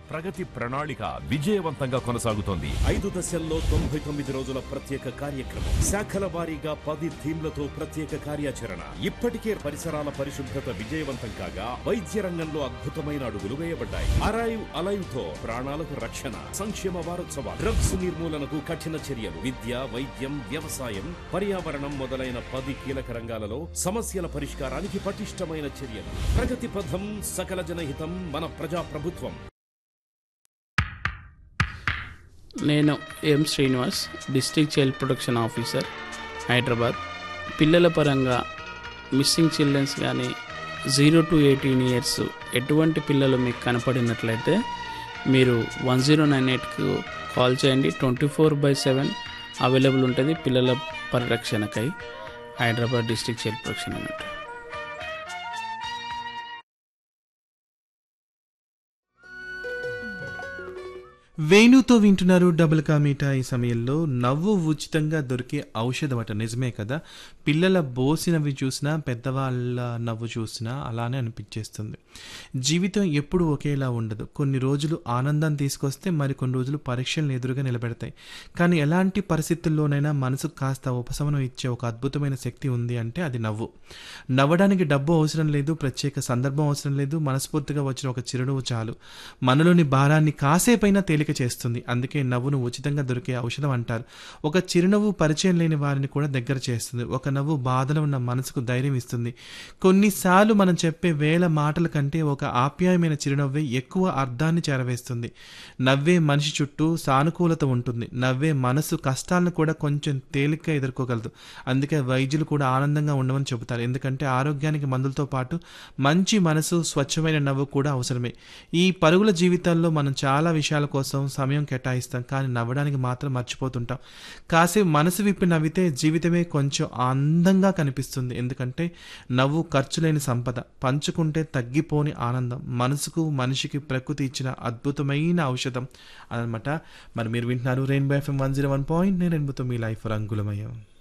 ప్రగతి ప్రణాళిక విజయవంతంగా కొనసాగుతోంది ఐదు దశల్లో తొంభై తొమ్మిది రోజుల ప్రత్యేక కార్యక్రమం శాఖల వారీగా పది థీమ్లతో ప్రత్యేక కార్యాచరణ ఇప్పటికే పరిసరాల పరిశుభ్రత విజయవంతం కాగా వైద్య రంగంలో అద్భుతమైన అడుగులు వేయబడ్డాయి అరైవ్ అలైవ్ తో ప్రాణాలకు రక్షణ సంక్షేమ వారోత్సవాలు డ్రగ్స్ నిర్మూలనకు కఠిన చర్యలు విద్య వైద్యం వ్యవసాయం పర్యావరణం మొదలైన పది కీలక రంగాలలో సమస్యల పరిష్కారానికి పటిష్టమైన చర్యలు ప్రగతి పథం సకల జనహితం మన ప్రజా ప్రభుత్వం నేను M Srinivas district child protection officer Hyderabad పిల్లల పరంగా మిస్సింగ్ చిల్డ్రన్స్ కానీ జీరో టు ఎయిటీన్ ఇయర్స్ ఎటువంటి పిల్లలు మీకు కనపడినట్లయితే మీరు వన్ జీరో నైన్ ఎయిట్కు కాల్ చేయండి twenty four by seven available ఉంటుంది పిల్లల పరిరక్షణకై Hyderabad district child protection unit వేణుతో వింటున్నారు డబుల్ కా మీటా ఈ సమయంలో నవ్వు ఉచితంగా దొరికే ఔషధం అట నిజమే కదా పిల్లల బోసినవి చూసినా పెద్దవాళ్ళ నవ్వు చూసినా అలానే అనిపించేస్తుంది జీవితం ఎప్పుడు ఒకేలా ఉండదు కొన్ని రోజులు ఆనందం తీసుకొస్తే మరి కొన్ని రోజులు పరీక్షలను ఎదురుగా నిలబెడతాయి కానీ ఎలాంటి పరిస్థితుల్లోనైనా మనసుకు కాస్త ఉపశమనం ఇచ్చే ఒక అద్భుతమైన శక్తి ఉంది అంటే అది నవ్వు నవ్వడానికి డబ్బు అవసరం లేదు ప్రత్యేక సందర్భం అవసరం లేదు మనస్ఫూర్తిగా వచ్చిన ఒక చిరునవ్వు చాలు మనలోని భారాన్ని కాసేపైనా తేలిక చేస్తుంది అందుకే నవ్వును ఉచితంగా దొరికే ఔషధం అంటారు ఒక చిరునవ్వు పరిచయం లేని వారిని కూడా దగ్గర చేస్తుంది ఒక నవ్వు బాధలో ఉన్న మనసుకు ధైర్యం ఇస్తుంది కొన్నిసార్లు మనం చెప్పే వేల మాటల కంటే ఒక ఆప్యాయమైన చిరునవ్వే ఎక్కువ అర్థాన్ని చేరవేస్తుంది నవ్వే మనిషి చుట్టూ సానుకూలత ఉంటుంది నవ్వే మనసు కష్టాలను కూడా కొంచెం తేలిగ్గా ఎదుర్కోగలదు అందుకే వైద్యులు కూడా ఆనందంగా ఉండమని చెబుతారు ఎందుకంటే ఆరోగ్యానికి మందులతో పాటు మంచి మనసు స్వచ్ఛమైన నవ్వు కూడా అవసరమే ఈ పరుగుల జీవితాల్లో మనం చాలా విషయాల కోసం సమయం కేటాయిస్తాం కానీ నవ్వడానికి మాత్రం మర్చిపోతుంటాం కాసేపు మనసు విప్పి నవ్వితే జీవితమే కొంచెం అందంగా కనిపిస్తుంది ఎందుకంటే నవ్వు ఖర్చు లేని సంపద పంచుకుంటే తగ్గిపోని ఆనందం మనసుకు మనిషికి ప్రకృతి ఇచ్చిన అద్భుతమైన ఔషధం అదనమాట మరి మీరు వింటున్నారు rainbow FM one zero one point నేను రెయిన్బోతో మీ లైఫ్ రంగులమయం